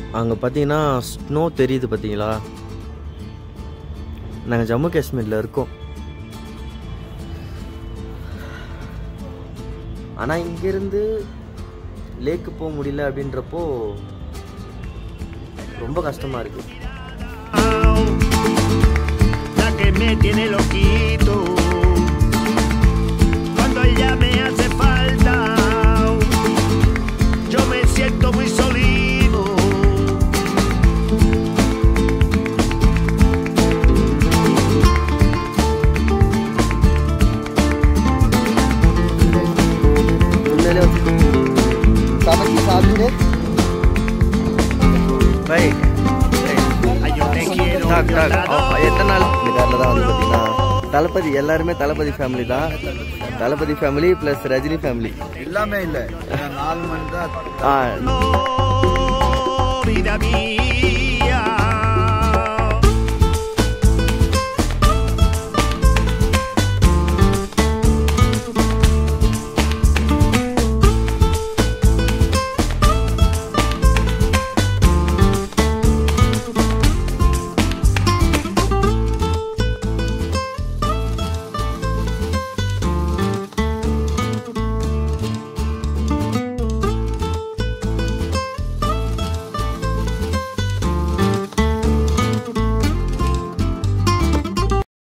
அங்கே பார்த்தீங்கன்னா ஸ்னோ தெரியுது பார்த்தீங்களா நாங்கள் ஜம்மு காஷ்மீரில் இருக்கோம் ஆனால் இங்கேருந்து லேக்கு போக முடியல அப்படின்றப்போ ரொம்ப கஷ்டமாக இருக்குது la que me tiene loquito. Cuando ella me hace falta, yo me siento muy solito. உண்மையிலே சமைச்சு சாப்பிட்டு right Ay, yo te quiero. டாக் yo டாக் te adoro. எத்தனை நாள் இந்த காரில் தான் வந்து பார்த்தீங்கன்னா தளபதி எல்லாருமே தளபதி ஃபேமிலி தான் Thalapathy family plus Rajini family எல்லாமே இல்லை நாலு மணி தான் ஆ